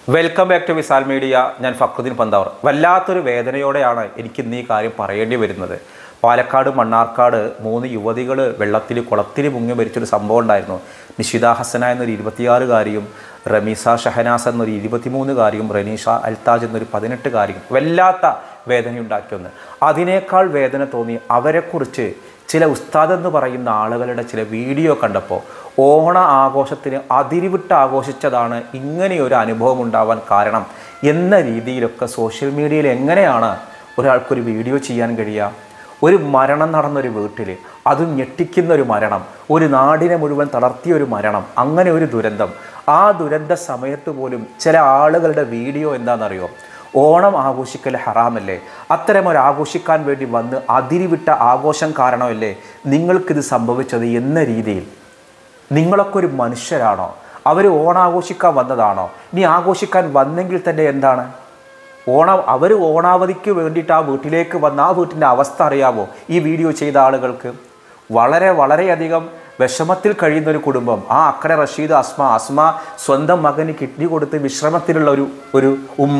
welcome back to Visal media ഞാൻ ഫക്രുദ്ദീൻ പന്താവർ വല്ലാത്തൊരു വേദനയോടെയാണ് എനിക്ക് ഇന്ന് ഈ കാര്യം പറയേണ്ടി വരുന്നത് പാലക്കാട് മണ്ണാർക്കാട് മൂന്ന് യുവതികൾ വെള്ളത്തിൽ കുളത്തിൽ മുങ്ങി മരിച്ചൊരു സംഭവം ഉണ്ടായിരുന്നു നിഷിത ഹസന എന്നൊരു ഇരുപത്തിയാറുകാരിയും റമീസ ഷഹനാസ് എന്നൊരു ഇരുപത്തിമൂന്നുകാരിയും റനീഷ അൽതാജ് എന്നൊരു പതിനെട്ടുകാരിയും വല്ലാത്ത വേദനയുണ്ടാക്കിയൊന്ന് അതിനേക്കാൾ വേദന തോന്നി അവരെക്കുറിച്ച് ചില ഉസ്താദ് എന്ന് പറയുന്ന ആളുകളുടെ ചില വീഡിയോ കണ്ടപ്പോൾ ഓണ ആഘോഷത്തിന് അതിരിവിട്ട് ആഘോഷിച്ചതാണ് ഇങ്ങനെയൊരു അനുഭവം ഉണ്ടാവാൻ കാരണം എന്ന രീതിയിലൊക്കെ സോഷ്യൽ മീഡിയയിൽ എങ്ങനെയാണ് ഒരാൾക്കൊരു വീഡിയോ ചെയ്യാൻ കഴിയുക ഒരു മരണം നടന്നൊരു വീട്ടിൽ അതും ഞെട്ടിക്കുന്ന ഒരു മരണം ഒരു നാടിനെ മുഴുവൻ തളർത്തിയ ഒരു മരണം അങ്ങനെ ഒരു ദുരന്തം ആ ദുരന്ത സമയത്ത് പോലും ചില ആളുകളുടെ വീഡിയോ എന്താണെന്നറിയോ ഓണം ആഘോഷിക്കൽ ഹറാമല്ലേ അത്തരം ഒരു ആഘോഷിക്കാൻ വേണ്ടി വന്ന് അതിരിവിട്ട ആഘോഷം കാരണമല്ലേ നിങ്ങൾക്കിത് സംഭവിച്ചത് എന്ന രീതിയിൽ നിങ്ങളൊക്കെ ഒരു മനുഷ്യരാണോ അവർ ഓണാഘോഷിക്കാൻ വന്നതാണോ ഇനി ആഘോഷിക്കാൻ വന്നെങ്കിൽ തന്നെ എന്താണ് ഓണം അവർ ഓണാവധിക്ക് വേണ്ടിയിട്ട് ആ വീട്ടിലേക്ക് വന്ന ആ വീട്ടിൻ്റെ അവസ്ഥ അറിയാമോ ഈ വീഡിയോ ചെയ്ത ആളുകൾക്ക് വളരെ വളരെയധികം വിഷമത്തിൽ കഴിയുന്ന ഒരു കുടുംബം ആ അക്കര റഷീദ് അസ്മ അസ്മ സ്വന്തം മകന് കിഡ്നി കൊടുത്ത് വിശ്രമത്തിലുള്ള ഒരു ഒരു ഉമ്മ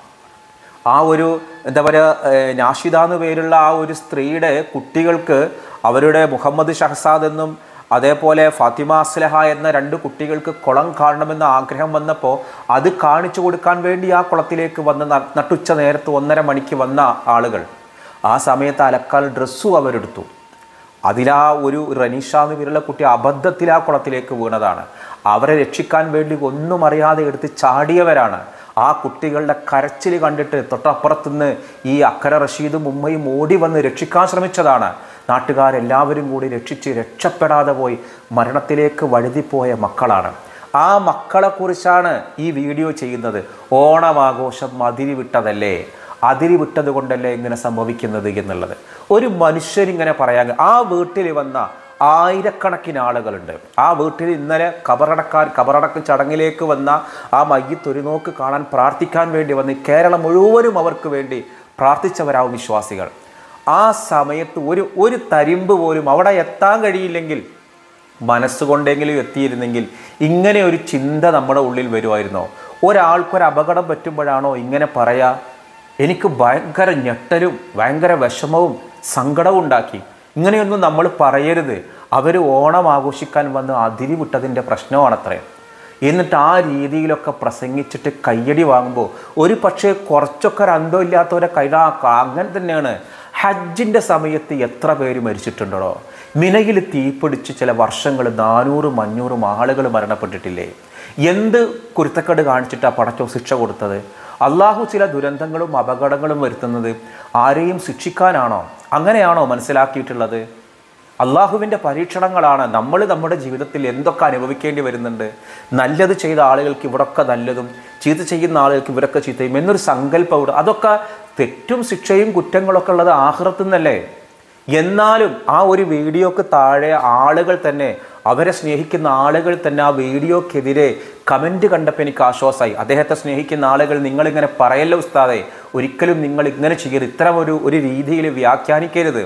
ആ ഒരു എന്താ പറയുക നാഷിദ എന്ന് പേരുള്ള ആ ഒരു സ്ത്രീയുടെ കുട്ടികൾക്ക് അവരുടെ മുഹമ്മദ് ഷഹസാദ് എന്നും അതേപോലെ ഫാത്തിമ അസ്ലഹ എന്ന രണ്ട് കുട്ടികൾക്ക് കുളം കാണണമെന്ന ആഗ്രഹം വന്നപ്പോൾ അത് കാണിച്ചു കൊടുക്കാൻ വേണ്ടി ആ കുളത്തിലേക്ക് വന്ന് ന- നട്ടുച്ച നേരത്ത് ഒന്നര മണിക്ക് വന്ന ആളുകൾ ആ സമയത്ത് അലക്കാൻ ഡ്രസ്സും അവരെടുത്തു അതിലാ ഒരു റനീഷ എന്ന് പേരുള്ള കുട്ടി അബദ്ധത്തിൽ ആ കുളത്തിലേക്ക് വീണതാണ് അവരെ രക്ഷിക്കാൻ വേണ്ടി ഒന്നും അറിയാതെ എടുത്ത് ചാടിയവരാണ് ആ കുട്ടികളുടെ കരച്ചിൽ കണ്ടിട്ട് തൊട്ടപ്പുറത്തുനിന്ന് ഈ അക്കര റഷീദും ഉമ്മയും ഓടി വന്ന് രക്ഷിക്കാൻ ശ്രമിച്ചതാണ് നാട്ടുകാരെല്ലാവരും കൂടി രക്ഷിച്ച് രക്ഷപ്പെടാതെ പോയി മരണത്തിലേക്ക് വഴുതിപ്പോയ മക്കളാണ് ആ മക്കളെക്കുറിച്ചാണ് ഈ വീഡിയോ ചെയ്യുന്നത് ഓണമാഘോഷം അതിരി വിട്ടതല്ലേ അതിരി വിട്ടത് കൊണ്ടല്ലേ ഇങ്ങനെ സംഭവിക്കുന്നത് എന്നുള്ളത് ഒരു മനുഷ്യനിങ്ങനെ പറയാൻ ആ വീട്ടിൽ വന്ന ആയിരക്കണക്കിന് ആളുകളുണ്ട് ആ വീട്ടിൽ ഇന്നലെ കബറടക്കാൻ കബറടക്കം ചടങ്ങിലേക്ക് വന്ന ആ മയ്യത്ത് ഒരു നോക്ക് കാണാൻ പ്രാർത്ഥിക്കാൻ വേണ്ടി വന്ന് കേരളം മുഴുവനും അവർക്ക് വേണ്ടി പ്രാർത്ഥിച്ചവരാവും വിശ്വാസികൾ ആ സമയത്ത് ഒരു ഒരു തരിമ്പ് പോലും അവിടെ എത്താൻ കഴിയില്ലെങ്കിൽ മനസ്സുകൊണ്ടെങ്കിലും എത്തിയിരുന്നെങ്കിൽ ഇങ്ങനെ ഒരു ചിന്ത നമ്മുടെ ഉള്ളിൽ വരുമായിരുന്നോ ഒരാൾക്കൊരു അപകടം പറ്റുമ്പോഴാണോ ഇങ്ങനെ പറയാ എനിക്ക് ഭയങ്കര ഞെട്ടലും ഭയങ്കര വിഷമവും സങ്കടവും ഉണ്ടാക്കി ഇങ്ങനെയൊന്നും നമ്മൾ പറയരുത് അവർ ഓണം ആഘോഷിക്കാൻ വന്ന് അതിരി വിട്ടതിൻ്റെ പ്രശ്നമാണത്രേ എന്നിട്ട് ആ രീതിയിലൊക്കെ പ്രസംഗിച്ചിട്ട് കയ്യടി വാങ്ങുമ്പോൾ ഒരു പക്ഷേ കുറച്ചൊക്കെ ഒരു അന്തം ഇല്ലാത്തവരെ കൈടാ അങ്ങനെ തന്നെയാണ് ഹജ്ജിൻ്റെ സമയത്ത് എത്ര പേര് മരിച്ചിട്ടുണ്ടോ മിനയിൽ തീപിടിച്ച് ചില വർഷങ്ങൾ നാനൂറും അഞ്ഞൂറും ആളുകൾ മരണപ്പെട്ടിട്ടില്ലേ എന്ത് കുരുത്തക്കേട് കാണിച്ചിട്ടാ പടച്ചോ ശിക്ഷ കൊടുത്തത് അള്ളാഹു ചില ദുരന്തങ്ങളും അപകടങ്ങളും വരുത്തുന്നത് ആരെയും ശിക്ഷിക്കാനാണോ അങ്ങനെയാണോ മനസ്സിലാക്കിയിട്ടുള്ളത് അള്ളാഹുവിൻ്റെ പരീക്ഷണങ്ങളാണ് നമ്മൾ നമ്മുടെ ജീവിതത്തിൽ എന്തൊക്കെ അനുഭവിക്കേണ്ടി വരുന്നുണ്ട് നല്ലത് ചെയ്ത ആളുകൾക്ക് ഇവിടൊക്കെ നല്ലതും ചീത്ത ചെയ്യുന്ന ആളുകൾക്ക് ഇവരൊക്കെ ചീത്തയും എന്നൊരു സങ്കല്പം ഇവിടെ അതൊക്കെ തെറ്റും ശിക്ഷയും കുറ്റങ്ങളൊക്കെ ഉള്ളത് ആഹ്റത്തു നിന്നല്ലേ എന്നാലും ആ ഒരു വീഡിയോക്ക് താഴെ ആളുകൾ തന്നെ അവരെ സ്നേഹിക്കുന്ന ആളുകൾ തന്നെ ആ വീഡിയോക്കെതിരെ കമൻറ്റ് കണ്ടപ്പോൾ എനിക്ക് ആശ്വാസമായി അദ്ദേഹത്തെ സ്നേഹിക്കുന്ന ആളുകൾ നിങ്ങളിങ്ങനെ പറയല്ലോ ഉസ്താദെ ഒരിക്കലും നിങ്ങൾ ഇങ്ങനെ ചെയ്യരുത് ഇത്തരം ഒരു ഒരു രീതിയിൽ വ്യാഖ്യാനിക്കരുത്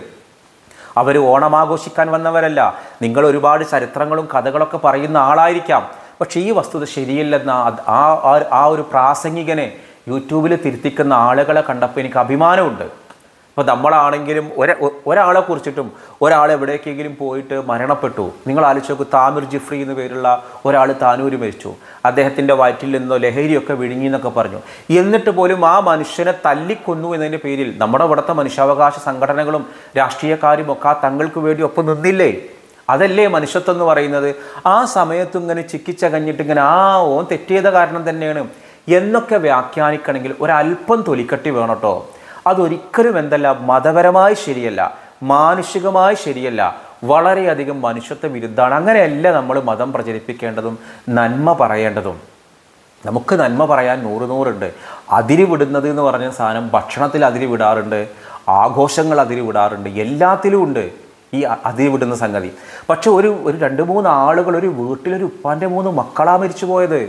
അവർ ഓണം ആഘോഷിക്കാൻ വന്നവരല്ല നിങ്ങൾ ഒരുപാട് ചരിത്രങ്ങളും കഥകളൊക്കെ പറയുന്ന ആളായിരിക്കാം പക്ഷേ ഈ വസ്തുത ശരിയല്ലെന്ന അത് ആ ആ- ആ ഒരു പ്രാസംഗികനെ യൂട്യൂബിൽ തിരുത്തിക്കുന്ന ആളുകളെ കണ്ടപ്പോൾ എനിക്ക് അഭിമാനമുണ്ട് ഇപ്പോൾ നമ്മളാണെങ്കിലും ഒര ഒ- ഒരാളെ കുറിച്ചിട്ടും ഒരാൾ എവിടേക്കെങ്കിലും പോയിട്ട് മരണപ്പെട്ടു നിങ്ങൾ ആലോചിച്ച് നോക്കൂ താമിർ ജിഫ്രി എന്ന് പേരുള്ള ഒരാൾ താനൂര് മരിച്ചു അദ്ദേഹത്തിൻ്റെ വയറ്റിൽ നിന്നോ ലഹരിയൊക്കെ വിഴുങ്ങി എന്നൊക്കെ പറഞ്ഞു എന്നിട്ട് പോലും ആ മനുഷ്യനെ തല്ലിക്കൊന്നു എന്നതിൻ്റെ പേരിൽ നമ്മുടെ ഇവിടുത്തെ മനുഷ്യാവകാശ സംഘടനകളും രാഷ്ട്രീയക്കാരും ഒക്കെ ആ തങ്ങൾക്ക് വേണ്ടി ഒപ്പം നിന്നില്ലേ അതല്ലേ മനുഷ്യത്വം എന്ന് പറയുന്നത് ആ സമയത്ത് ഇങ്ങനെ ചിക്കിച്ചകഞ്ഞിട്ട് ഇങ്ങനെ ആ ഓൻ തെറ്റിയത് കാരണം തന്നെയാണ് എന്നൊക്കെ വ്യാഖ്യാനിക്കണമെങ്കിൽ ഒരല്പം തൊലിക്കട്ടി വേണം കേട്ടോ അതൊരിക്കലും എന്തല്ല മതപരമായി ശരിയല്ല മാനുഷികമായി ശരിയല്ല വളരെയധികം മനുഷ്യത്വ വിരുദ്ധമാണ് അങ്ങനെയല്ല നമ്മൾ മതം പ്രചരിപ്പിക്കേണ്ടതും നന്മ പറയേണ്ടതും നമുക്ക് നന്മ പറയാൻ നൂറ് നൂറുണ്ട് അതിരി വിടുന്നത് എന്ന് പറഞ്ഞ സാധനം ഭക്ഷണത്തിൽ അതിരി വിടാറുണ്ട് ആഘോഷങ്ങൾ അതിരി വിടാറുണ്ട് എല്ലാത്തിലും ഉണ്ട് ഈ അ- അതിരി വിടുന്ന സംഗതി പക്ഷെ ഒരു ഒരു രണ്ട് മൂന്ന് ആളുകൾ ഒരു വീട്ടിലൊരു ഉപ്പാൻ്റെ മൂന്ന് മക്കളാ മരിച്ചു പോയത്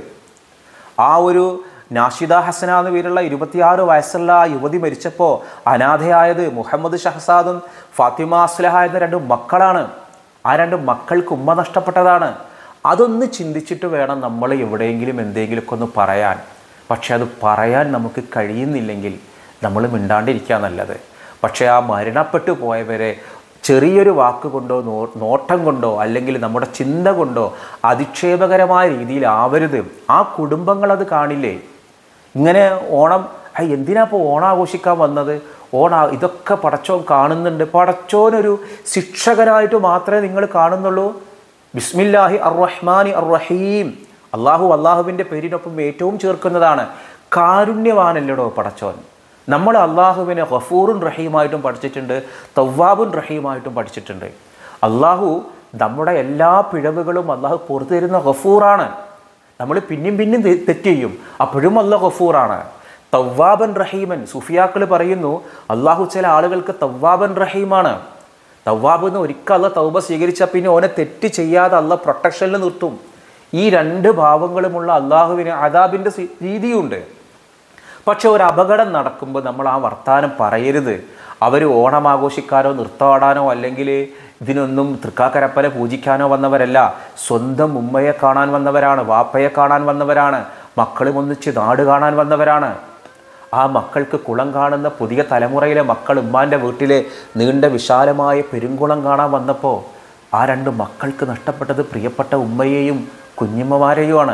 ആ ഒരു നാഷിദ ഹസന എന്ന് പേരുള്ള ഇരുപത്തിയാറ് വയസ്സുള്ള ആ യുവതി മരിച്ചപ്പോൾ അനാഥയായത് മുഹമ്മദ് ഷഹസാദും ഫാത്തിമ അസ്ലഹ എന്ന രണ്ട് മക്കളാണ് ആ രണ്ട് മക്കൾക്ക് ഉമ്മ നഷ്ടപ്പെട്ടതാണ് അതൊന്ന് ചിന്തിച്ചിട്ട് വേണം നമ്മൾ എവിടെയെങ്കിലും എന്തെങ്കിലുമൊക്കെ ഒന്ന് പറയാൻ പക്ഷെ അത് പറയാൻ നമുക്ക് കഴിയുന്നില്ലെങ്കിൽ നമ്മൾ മിണ്ടാണ്ടിരിക്കുക നല്ലത് പക്ഷേ ആ മരണപ്പെട്ടു പോയവരെ ചെറിയൊരു വാക്ക് കൊണ്ടോ നോ നോട്ടം കൊണ്ടോ അല്ലെങ്കിൽ നമ്മുടെ ചിന്ത കൊണ്ടോ അധിക്ഷേപകരമായ രീതിയിലാവരുത് ആ കുടുംബങ്ങൾ അത് കാണില്ലേ ഇങ്ങനെ ഓണം "ഐ, എന്തിനാ ഇപ്പോൾ ഓണം ആഘോഷിക്കാൻ വന്നത് ഓണ ഇതൊക്കെ പടച്ചോൻ കാണുന്നുണ്ട് പടച്ചോനൊരു ശിക്ഷകനായിട്ട് മാത്രമേ നിങ്ങൾ കാണുന്നുള്ളൂ ബിസ്മില്ലാഹി അർ റഹ്മാനി അർ റഹീം അള്ളാഹു അള്ളാഹുവിൻ്റെ പേരിനൊപ്പം ഏറ്റവും ചേർക്കുന്നതാണ് കാരുണ്യവാനല്ലടോ പടച്ചോൻ നമ്മൾ അള്ളാഹുവിനെ ഗഫൂറുൻ റഹീമായിട്ടും പഠിച്ചിട്ടുണ്ട് തവ്വാബുൻ റഹീമായിട്ടും പഠിച്ചിട്ടുണ്ട് അള്ളാഹു നമ്മുടെ എല്ലാ പിഴവുകളും അള്ളാഹു പുറത്തു തരുന്ന ഗഫൂറാണ് നമ്മൾ പിന്നെയും പിന്നെയും തെ- തെറ്റ് ചെയ്യും അപ്പോഴും അള്ളാഹ് ഗഫൂറാണ് തവ്വാബൻ റഹീമൻ സുഫിയാക്കൾ പറയുന്നു അള്ളാഹു ചില ആളുകൾക്ക് തവ്വാബൻ റഹീമാണ് തവ്വാബ് എന്ന് ഒരിക്കൽ അല്ല തൗബ സ്വീകരിച്ചാൽ പിന്നെ ഓനെ തെറ്റ് ചെയ്യാതെ അല്ല പ്രൊട്ടക്ഷനിൽ നിർത്തും ഈ രണ്ട് ഭാവങ്ങളുമുള്ള അള്ളാഹുവിന് അദാബിൻ്റെ സി- രീതിയുണ്ട് പക്ഷെ ഒരു അപകടം നടക്കുമ്പോൾ നമ്മൾ ആ വർത്താനം പറയരുത് അവർ ഓണം ആഘോഷിക്കാനോ നൃത്തമാടാനോ അല്ലെങ്കിൽ ഇതിനൊന്നും തൃക്കാക്കരപ്പനെ പൂജിക്കാനോ വന്നവരല്ല സ്വന്തം ഉമ്മയെ കാണാൻ വന്നവരാണ് വാപ്പയെ കാണാൻ വന്നവരാണ് മക്കളും ഒന്നിച്ച് നാട് കാണാൻ വന്നവരാണ് ആ മക്കൾക്ക് കുളം കാണുന്ന പുതിയ തലമുറയിലെ മക്കൾ ഉമ്മാൻ്റെ വീട്ടിലെ നീണ്ട വിശാലമായ പെരുങ്കുളം കാണാൻ വന്നപ്പോൾ ആ രണ്ട് മക്കൾക്ക് നഷ്ടപ്പെട്ടത് പ്രിയപ്പെട്ട ഉമ്മയെയും കുഞ്ഞുമ്മമാരെയുമാണ്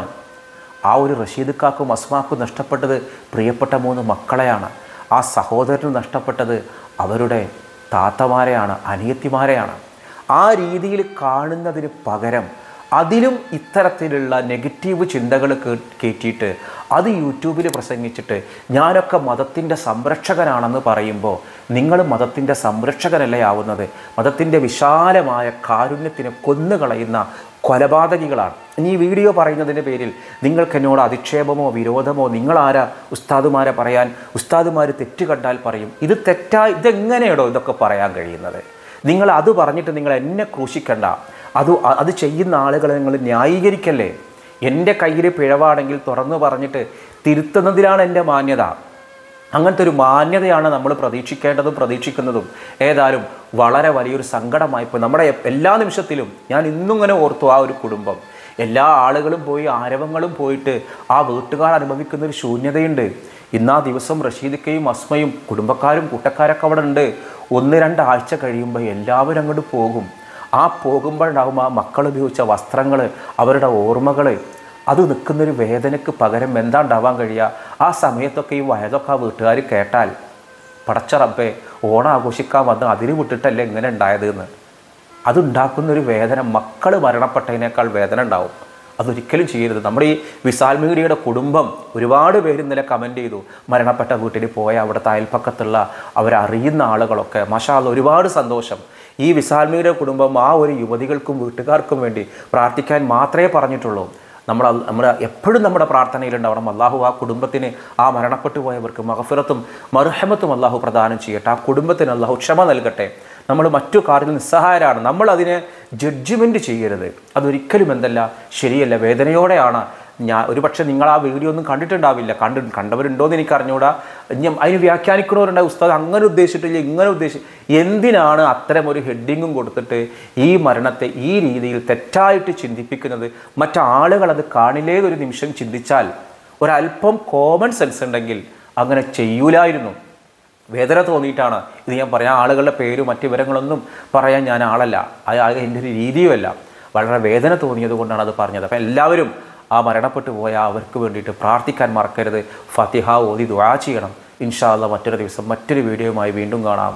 ആ ഒരു റഷീദുക്കാക്കും അസ്മാക്കും നഷ്ടപ്പെട്ടത് പ്രിയപ്പെട്ട മൂന്ന് മക്കളെയാണ് ആ സഹോദരന് നഷ്ടപ്പെട്ടത് അവരുടെ താത്തമാരെയാണ് അനിയത്തിമാരെയാണ് ആ രീതിയിൽ കാണുന്നതിന് പകരം അതിലും ഇത്തരത്തിലുള്ള നെഗറ്റീവ് ചിന്തകൾ കയറ്റിയിട്ട് അത് യൂട്യൂബിൽ പ്രസംഗിച്ചിട്ട് ഞാനൊക്കെ മതത്തിൻ്റെ സംരക്ഷകനാണെന്ന് പറയുമ്പോൾ നിങ്ങൾ മതത്തിൻ്റെ സംരക്ഷകനല്ലേ ആവുന്നത് മതത്തിൻ്റെ വിശാലമായ കാരുണ്യത്തിനെ കൊന്നുകളയുന്ന കൊലപാതകികളാണ് ഇനി ഈ വീഡിയോ പറയുന്നതിൻ്റെ പേരിൽ നിങ്ങൾക്ക് എന്നോട് അധിക്ഷേപമോ വിരോധമോ നിങ്ങളാരാ ഉസ്താദുമാരെ പറയാൻ ഉസ്താദുമാർ തെറ്റ് കണ്ടാൽ പറയും ഇത് തെറ്റായി ഇതെങ്ങനെയാണോ ഇതൊക്കെ പറയാൻ കഴിയുന്നത് നിങ്ങൾ അത് പറഞ്ഞിട്ട് നിങ്ങൾ എന്നെ ക്രൂശിക്കണ്ട അത് അത് ചെയ്യുന്ന ആളുകളെ നിങ്ങൾ ന്യായീകരിക്കല്ലേ എൻ്റെ കയ്യിൽ പിഴവാണെങ്കിൽ തുറന്നു പറഞ്ഞിട്ട് തിരുത്തുന്നതിലാണ് എൻ്റെ മാന്യത അങ്ങനത്തെ ഒരു മാന്യതയാണ് നമ്മൾ പ്രതീക്ഷിക്കേണ്ടതും പ്രതീക്ഷിക്കുന്നതും ഏതായാലും വളരെ വലിയൊരു സങ്കടമായിപ്പോൾ നമ്മുടെ എല്ലാ നിമിഷത്തിലും ഞാൻ ഇന്നും ഇങ്ങനെ ഓർത്തു ആ ഒരു കുടുംബം എല്ലാ ആളുകളും പോയി ആരവങ്ങളും പോയിട്ട് ആ വീട്ടുകാർ അനുഭവിക്കുന്ന ഒരു ശൂന്യതയുണ്ട് ഇന്ന് ആ ദിവസം റഷീദിക്കയും അസ്മയും കുടുംബക്കാരും കൂട്ടക്കാരൊക്കെ അവിടെ ഉണ്ട് ഒന്ന് രണ്ട് ആഴ്ച കഴിയുമ്പോൾ എല്ലാവരും അങ്ങോട്ട് പോകും ആ പോകുമ്പോഴുണ്ടാകും ആ മക്കൾ ഉപയോഗിച്ച വസ്ത്രങ്ങൾ അവരുടെ ഓർമ്മകൾ അത് നിൽക്കുന്നൊരു വേദനയ്ക്ക് പകരം എന്താ ഉണ്ടാവാൻ കഴിയുക ആ സമയത്തൊക്കെ ഈ വയതൊക്കെ ആ വീട്ടുകാർ കേട്ടാൽ പടച്ച റബ്ബേ ഓണം ആഘോഷിക്കാൻ വന്ന് അതിന് വിട്ടിട്ടല്ലേ ഇങ്ങനെ ഉണ്ടായത് എന്ന് അതുണ്ടാക്കുന്നൊരു വേദന മക്കൾ മരണപ്പെട്ടതിനേക്കാൾ വേദന ഉണ്ടാവും അതൊരിക്കലും ചെയ്യരുത് നമ്മുടെ ഈ വിസാൽ മീഡിയയുടെ കുടുംബം ഒരുപാട് പേര് ഇന്നലെ കമൻറ്റ് ചെയ്തു മരണപ്പെട്ട വീട്ടിൽ പോയ അവിടുത്തെ അയൽപ്പക്കത്തുള്ള അവരറിയുന്ന ആളുകളൊക്കെ മഷാല്ല ഒരുപാട് സന്തോഷം ഈ വിസാൽ മീഡിയയുടെ കുടുംബം ആ ഒരു യുവതികൾക്കും വീട്ടുകാർക്കും വേണ്ടി പ്രാർത്ഥിക്കാൻ മാത്രമേ പറഞ്ഞിട്ടുള്ളൂ നമ്മൾ നമ്മുടെ എപ്പോഴും നമ്മുടെ പ്രാർത്ഥനയിലുണ്ടാവണം അള്ളാഹു ആ കുടുംബത്തിന് ആ മരണപ്പെട്ടു പോയവർക്ക് മഹഫിറത്തും മർഹമത്തും അള്ളാഹു പ്രദാനം ചെയ്യട്ടെ ആ കുടുംബത്തിന് അള്ളാഹു ക്ഷമ നൽകട്ടെ നമ്മൾ മറ്റു കാര്യത്തിൽ നിസ്സഹായരാണ് നമ്മൾ അതിനെ ജഡ്ജ്മെൻറ്റ് ചെയ്യരുത് അതൊരിക്കലും എന്തല്ല ശരിയല്ല വേദനയോടെയാണ് ഞാൻ ഒരുപക്ഷെ നിങ്ങൾ ആ വീഡിയോ ഒന്നും കണ്ടിട്ടുണ്ടാവില്ല കണ്ടു കണ്ടവരുണ്ടോ എന്ന് എനിക്ക് അറിഞ്ഞൂടാ ഞാൻ അതിന് വ്യാഖ്യാനിക്കണവരുണ്ടാവും ഉസ്താദ് അങ്ങനെ ഉദ്ദേശിച്ചിട്ടില്ല ഇങ്ങനെ ഉദ്ദേശിച്ച് എന്തിനാണ് അത്തരം ഒരു ഹെഡിങ്ങും കൊടുത്തിട്ട് ഈ മരണത്തെ ഈ രീതിയിൽ തെറ്റായിട്ട് ചിന്തിപ്പിക്കുന്നത് മറ്റാളുകൾ അത് കാണില്ലേ ഒരു നിമിഷം ചിന്തിച്ചാൽ ഒരല്പം കോമൺ സെൻസ് ഉണ്ടെങ്കിൽ അങ്ങനെ ചെയ്യൂലായിരുന്നു വേദന തോന്നിയിട്ടാണ് ഇത് ഞാൻ പറയാൻ ആളുകളുടെ പേരും മറ്റു വിവരങ്ങളൊന്നും പറയാൻ ഞാൻ ആളല്ല അത് അത് എൻ്റെ ഒരു രീതിയുമല്ല വളരെ വേദന തോന്നിയത് കൊണ്ടാണ് അത് പറഞ്ഞത് അപ്പം എല്ലാവരും ആ മരണപ്പെട്ടു പോയ അവർക്ക് വേണ്ടിയിട്ട് പ്രാർത്ഥിക്കാൻ മറക്കരുത് ഫത്തിഹ ഓതി ദുആ ചെയ്യണം ഇൻഷാ അല്ലാ മറ്റൊരു ദിവസം മറ്റൊരു വീഡിയോയുമായി വീണ്ടും കാണാം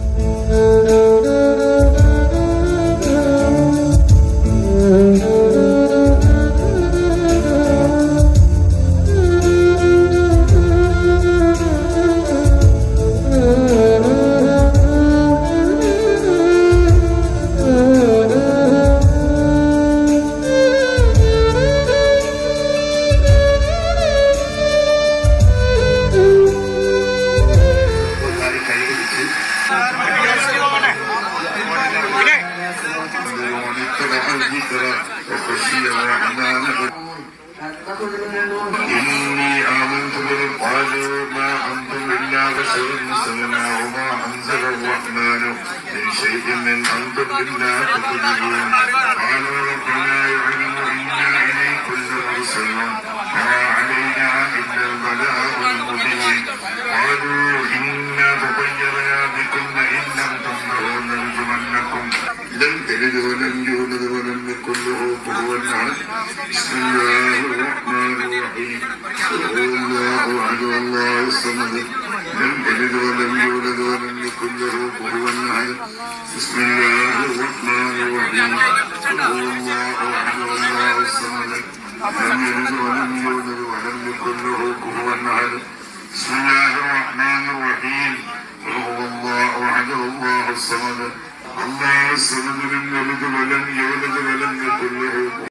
ഒരു കൈപിടിച്ച് إني آمنت بالقادر ما أنتم إلا بشر مثلنا وما أنزل الرحمن من شيء من أنتم إلا تكذبون قالوا ربنا يعلم إنا إليكم لمرسلون ما علينا إلا البلاغ لم يلد ولم يولد ولم يكن له كفوا احد بسم الله الرحمن الرحيم قل هو الله احد الله الصمد لم يلد ولم يولد ولم يكن له كفوا احد بسم الله الرحمن الرحيم قل هو الله احد الله الصمد لم يلد ولم يولد ولم يكن له كفوا احد بسم الله الرحمن الرحيم قل هو الله احد الله الصمد الله الصمد لم يلد ولم يولد ولم يكن له